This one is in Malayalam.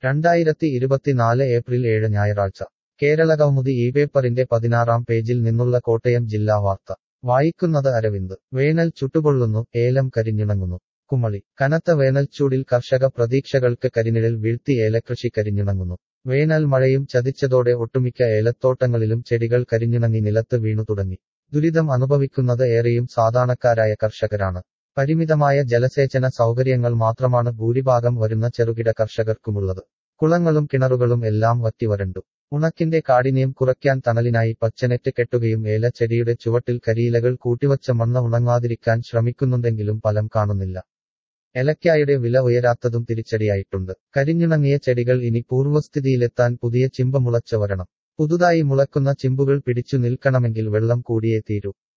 രണ്ടായിരത്തി ഇരുപത്തിനാല് ഏപ്രിൽ ഏഴ് ഞായറാഴ്ച കേരളകൗമുദി ഈ പേപ്പറിന്റെ പതിനാറാം പേജിൽ നിന്നുള്ള കോട്ടയം ജില്ലാ വാർത്ത വായിക്കുന്നത് അരവിന്ദ് വേനൽ ചുട്ടുപൊള്ളുന്നു ഏലം കരിഞ്ഞിണങ്ങുന്നു കുമളി കനത്ത വേനൽച്ചൂടിൽ കർഷക പ്രതീക്ഷകൾക്ക് കരിനിഴൽ വീഴ്ത്തി ഏലകൃഷി കരിഞ്ഞിണങ്ങുന്നു വേനൽ മഴയും ചതിച്ചതോടെ ഒട്ടുമിക്ക ഏലത്തോട്ടങ്ങളിലും ചെടികൾ കരിഞ്ഞിണങ്ങി നിലത്ത് വീണു തുടങ്ങി ദുരിതം അനുഭവിക്കുന്നത് ഏറെയും സാധാരണക്കാരായ കർഷകരാണ് പരിമിതമായ ജലസേചന സൗകര്യങ്ങൾ മാത്രമാണ് ഭൂരിഭാഗം വരുന്ന ചെറുകിട കർഷകർക്കുമുള്ളത് കുളങ്ങളും കിണറുകളും എല്ലാം വറ്റിവരണ്ടു ഉണക്കിന്റെ കാഠിന്യം കുറയ്ക്കാൻ തണലിനായി പച്ചനെറ്റ് കെട്ടുകയും ഏലച്ചെടിയുടെ ചുവട്ടിൽ കരിയിലകൾ കൂട്ടിവച്ച മണ്ണ് ഉണങ്ങാതിരിക്കാൻ ശ്രമിക്കുന്നുണ്ടെങ്കിലും ഫലം കാണുന്നില്ല എലക്കായുടെ വില ഉയരാത്തതും തിരിച്ചടിയായിട്ടുണ്ട് കരിഞ്ഞുണങ്ങിയ ചെടികൾ ഇനി പൂർവ്വസ്ഥിതിയിലെത്താൻ പുതിയ ചിമ്പ മുളച്ച വരണം പുതുതായി മുളക്കുന്ന ചിമ്പുകൾ പിടിച്ചു നിൽക്കണമെങ്കിൽ വെള്ളം കൂടിയേ തീരൂ